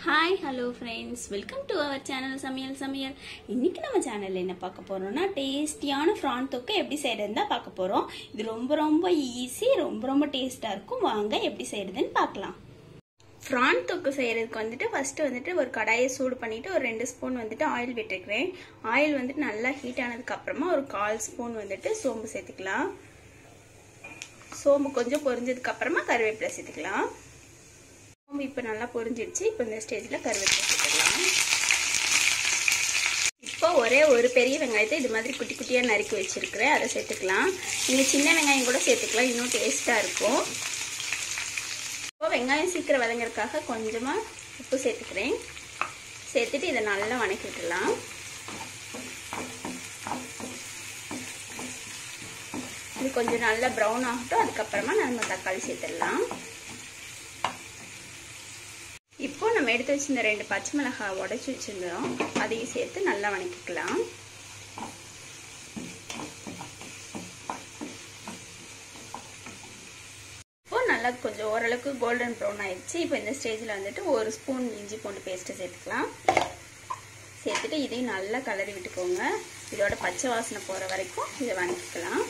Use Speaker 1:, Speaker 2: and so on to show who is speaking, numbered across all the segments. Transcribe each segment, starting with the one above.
Speaker 1: hi hello friends welcome to our channel சமையல் சமையல் இன்னைக்கு நம்ம சேனல்ல என்ன பார்க்க போறோம்னா டேஸ்டியான ஃப்ரான் தொக்கு எப்படி செய்யறதுன்னு தான் பார்க்க போறோம் இது ரொம்ப ரொம்ப ஈஸி ரொம்ப ரொம்ப டேஸ்டா இருக்கும் வாங்க எப்படி செய்யறதுன்னு பார்க்கலாம் ஃப்ரான் தொக்கு செய்யறதுக்கு வந்துட்டு ஃபர்ஸ்ட் வந்துட்டு ஒரு கடாயை சூடு பண்ணிட்டு ஒரு ரெண்டு ஸ்பூன் வந்துட்டு ஆயில் விட்டுருக்கிறேன் ஆயில் வந்துட்டு நல்லா ஹீட் ஆனதுக்கு அப்புறமா ஒரு கால் ஸ்பூன் வந்துட்டு சோம்பு சேர்த்துக்கலாம் சோம்பு கொஞ்சம் பொரிஞ்சதுக்கு அப்புறமா கருவேப்பிலை சேர்த்துக்கலாம் சோம்பு இப்போ நல்லா பொரிஞ்சிடுச்சு இப்போ இந்த ஸ்டேஜில் கருவேப்பிலை சேர்த்துக்கலாம் இப்போ ஒரே ஒரு பெரிய வெங்காயத்தை இது மாதிரி குட்டி குட்டியாக நறுக்கி வச்சிருக்கிறேன் அதை சேர்த்துக்கலாம் நீங்கள் சின்ன வெங்காயம் கூட சேர்த்துக்கலாம் இன்னும் டேஸ்ட்டாக இருக்கும் இப்போ வெங்காயம் சீக்கிரம் வதங்கிறதுக்காக கொஞ்சமாக உப்பு சேர்த்துக்கிறேன் சேர்த்துட்டு இதை நல்லா வணக்கி விட்டுலாம் இது கொஞ்சம் நல்லா ப்ரௌன் ஆகட்டும் அதுக்கப்புறமா நம்ம தக்காளி சேர்த்துடலாம் இப்போ நம்ம எடுத்து வச்சிருந்த ரெண்டு பச்சை மிளகாய் உடச்சி வச்சிருந்தோம் அதையும் சேர்த்து நல்லா வணக்கிக்கலாம் இப்போ நல்லா கொஞ்சம் ஓரளவுக்கு கோல்டன் ப்ரௌன் ஆயிடுச்சு இப்போ இந்த ஸ்டேஜில் வந்துட்டு ஒரு ஸ்பூன் இஞ்சி பூண்டு பேஸ்ட்டு சேர்த்துக்கலாம் சேர்த்துட்டு இதையும் நல்லா கலரி விட்டுக்கோங்க இதோட பச்சை வாசனை போகிற வரைக்கும் இதை வணக்கிக்கலாம்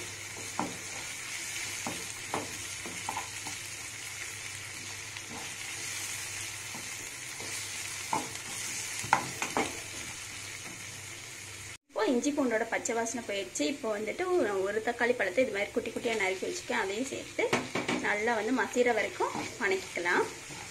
Speaker 1: இப்போ இஞ்சி பூண்டோட பச்சை வாசனை போயிடுச்சு இப்போ வந்துட்டு ஒரு தக்காளி பழத்தை இது மாதிரி குட்டி குட்டியாக நறுக்கி வச்சுக்கேன் அதையும் சேர்த்து நல்லா வந்து மசிகிற வரைக்கும் வணக்கிக்கலாம்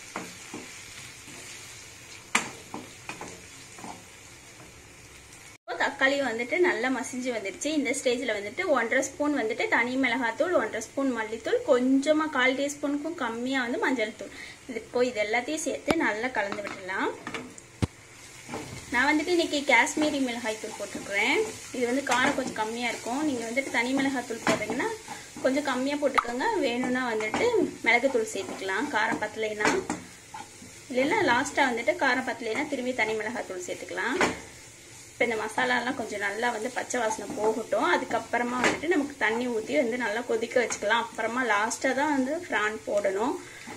Speaker 1: தக்காளி வந்துட்டு நல்லா மசிஞ்சு வந்துடுச்சு இந்த ஸ்டேஜில் வந்துட்டு ஒன்றரை ஸ்பூன் வந்துட்டு தனி மிளகாத்தூள் ஒன்றரை ஸ்பூன் மல்லித்தூள் கொஞ்சமாக கால் டீஸ்பூனுக்கும் கம்மியாக வந்து மஞ்சள் தூள் இது இப்போ இது எல்லாத்தையும் சேர்த்து நல்லா கலந்து விட்டுடலாம் நான் வந்துட்டு இன்னைக்கு காஷ்மீரி மிளகாய் தூள் போட்டிருக்கிறேன் இது வந்து காரம் கொஞ்சம் கம்மியாக இருக்கும் நீங்கள் வந்துட்டு தனி மிளகாய் தூள் போடுறீங்கன்னா கொஞ்சம் கம்மியாக போட்டுக்கோங்க வேணும்னா வந்துட்டு மிளகுத்தூள் சேர்த்துக்கலாம் காரம் பத்தலைன்னா இல்லைன்னா லாஸ்ட்டாக வந்துட்டு காரம் பத்தலைன்னா திரும்பி தனி மிளகாய் தூள் சேர்த்துக்கலாம் இப்போ இந்த மசாலாலாம் கொஞ்சம் நல்லா வந்து பச்சை வாசனை போகட்டும் அதுக்கப்புறமா வந்துட்டு நமக்கு தண்ணி ஊற்றி வந்து நல்லா கொதிக்க வச்சுக்கலாம் அப்புறமா லாஸ்ட்டாக தான் வந்து ஃப்ரான் போடணும்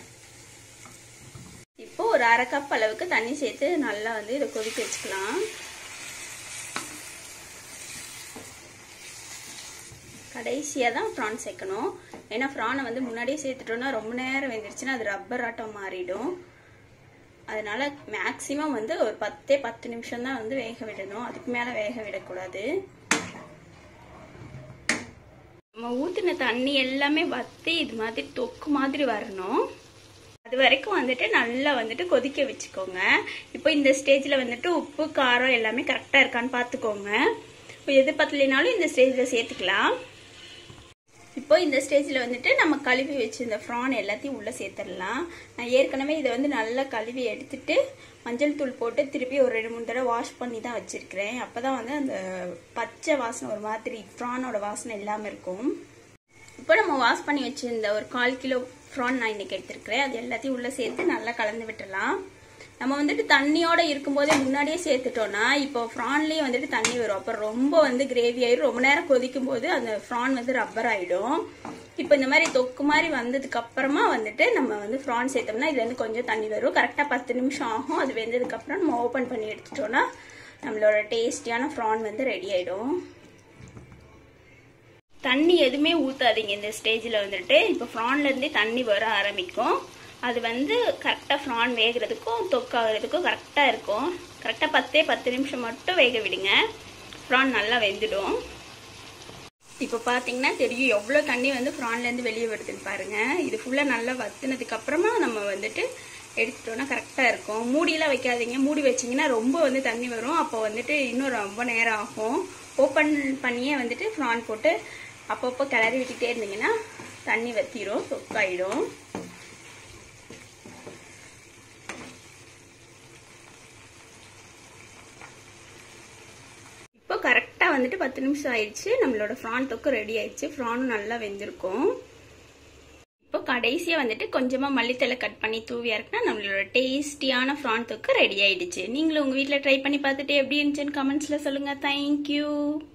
Speaker 1: இப்போ ஒரு அரை கப் அளவுக்கு தண்ணி சேர்த்து நல்லா வந்து இதை கொதிக்க வச்சுக்கலாம் கடைசியாக தான் ஃப்ரான் சேர்க்கணும் ஏன்னா ஃப்ரானை வந்து முன்னாடியே சேர்த்துட்டோம்னா ரொம்ப நேரம் வெந்துருச்சுன்னா அது ரப்பர் ஆட்டம் மாறிடும் அதனால மேக்சிமம் வந்து ஒரு பத்தே பத்து நிமிஷம் தான் வந்து வேக விடணும் அதுக்கு மேலே வேக விடக்கூடாது நம்ம ஊற்றின தண்ணி எல்லாமே வத்தி இது மாதிரி தொக்கு மாதிரி வரணும் அது வரைக்கும் வந்துட்டு நல்லா வந்துட்டு கொதிக்க வச்சுக்கோங்க இப்போ இந்த ஸ்டேஜில் வந்துட்டு உப்பு காரம் எல்லாமே கரெக்டாக இருக்கான்னு பார்த்துக்கோங்க எது பத்தலைனாலும் இந்த ஸ்டேஜில் சேர்த்துக்கலாம் இப்போ இந்த ஸ்டேஜில் வந்துட்டு நம்ம கழுவி வச்சிருந்த ஃப்ரான் எல்லாத்தையும் உள்ளே சேர்த்துடலாம் நான் ஏற்கனவே இதை வந்து நல்லா கழுவி எடுத்துட்டு மஞ்சள் தூள் போட்டு திருப்பி ஒரு ரெண்டு மூணு தடவை வாஷ் பண்ணி தான் வச்சுருக்கிறேன் அப்போ தான் வந்து அந்த பச்சை வாசனை ஒரு மாதிரி ஃப்ரானோட வாசனை இல்லாமல் இருக்கும் இப்போ நம்ம வாஷ் பண்ணி வச்சிருந்த ஒரு கால் கிலோ ப்ரான் நான் இன்னைக்கு எடுத்திருக்கிறேன் அது எல்லாத்தையும் உள்ளே சேர்த்து நல்லா கலந்து விட்டுடலாம் நம்ம வந்துட்டு தண்ணியோட இருக்கும்போதே முன்னாடியே சேர்த்துட்டோம்னா இப்போ ஃப்ரான்லேயே வந்துட்டு தண்ணி வரும் அப்போ ரொம்ப வந்து கிரேவி ஆயிடும் ரொம்ப நேரம் கொதிக்கும் போது அந்த ஃப்ரான் வந்து ரப்பர் ஆயிடும் இப்போ இந்த மாதிரி தொக்கு மாதிரி வந்ததுக்கு அப்புறமா வந்துட்டு நம்ம வந்து ஃப்ரான் சேர்த்தோம்னா இதுல இருந்து கொஞ்சம் தண்ணி வரும் கரெக்டாக பத்து நிமிஷம் ஆகும் அது வெந்ததுக்கு அப்புறம் நம்ம ஓப்பன் பண்ணி எடுத்துட்டோம்னா நம்மளோட டேஸ்டியான ஃப்ரான் வந்து ரெடி ஆயிடும் தண்ணி எதுவுமே ஊற்றாதீங்க இந்த ஸ்டேஜில் வந்துட்டு இப்போ ஃப்ரான்லேருந்தே தண்ணி வர ஆரம்பிக்கும் அது வந்து கரெக்டாக ஃப்ரான் வேகிறதுக்கும் தொக்காகிறதுக்கும் கரெக்டாக இருக்கும் கரெக்டாக பத்தே பத்து நிமிஷம் மட்டும் வேக விடுங்க ஃப்ரான் நல்லா வெந்துடும் இப்போ பார்த்தீங்கன்னா தெரியும் எவ்வளோ தண்ணி வந்து ஃப்ரான்லேருந்து வெளியே வருதுன்னு பாருங்கள் இது ஃபுல்லாக நல்லா வத்துனதுக்கு அப்புறமா நம்ம வந்துட்டு எடுத்துட்டோம்னா கரெக்டாக இருக்கும் மூடியெல்லாம் வைக்காதீங்க மூடி வச்சிங்கன்னா ரொம்ப வந்து தண்ணி வரும் அப்போ வந்துட்டு இன்னும் ரொம்ப நேரம் ஆகும் ஓப்பன் பண்ணியே வந்துட்டு ஃப்ரான் போட்டு அப்பப்போ கிளறி விட்டுட்டே இருந்தீங்கன்னா தண்ணி வத்திரும் தொக்காயிடும் இப்போ கரெக்டாக வந்துட்டு பத்து நிமிஷம் ஆயிடுச்சு நம்மளோட ஃப்ரான் தொக்கு ரெடி ஆயிடுச்சு ஃப்ரானும் நல்லா வெந்திருக்கும் இப்போ கடைசியாக வந்துட்டு கொஞ்சமாக மல்லித்தலை கட் பண்ணி தூவி இறக்குனா நம்மளோட டேஸ்டியான ஃப்ரான் தொக்கு ரெடி ஆயிடுச்சு நீங்களும் உங்கள் வீட்டில் ட்ரை பண்ணி பார்த்துட்டு எப்படி இருந்துச்சுன்னு கமெண்ட்ஸில் சொல்லுங்கள் தேங்க்யூ